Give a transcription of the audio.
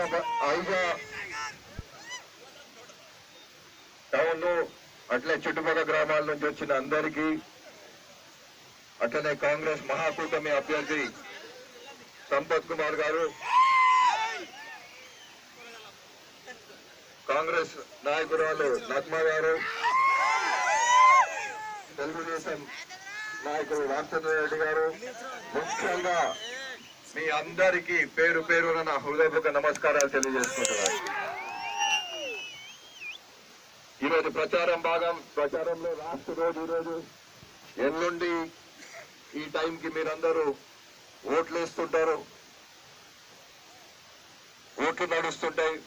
Aiza town అట్లే చుట్టుపక్కల గ్రామాల నుంచి వచ్చిన అందరికీ అట్లనే కాంగ్రెస్ మహాకూటమి అభ్యర్థి సంపత్ కుమార్ గారు కాంగ్రెస్ నాయకురాలు నగ్మ గారు తెలుగుదేశం నాయకులు రామచంద్ర రెడ్డి గారు ముఖ్యంగా మీ అందరికీ పేరు పేరున నా హృదయపూర్వక నమస్కారాలు తెలియజేసుకుంటున్నాను ఈరోజు ప్రచారం భాగం ప్రచారంలో లాస్ట్ రోజు ఈరోజు ఎల్లుండి ఈ టైంకి మీరందరూ ఓట్లు వేస్తుంటారు ఓట్లు నడుస్తుంటాయి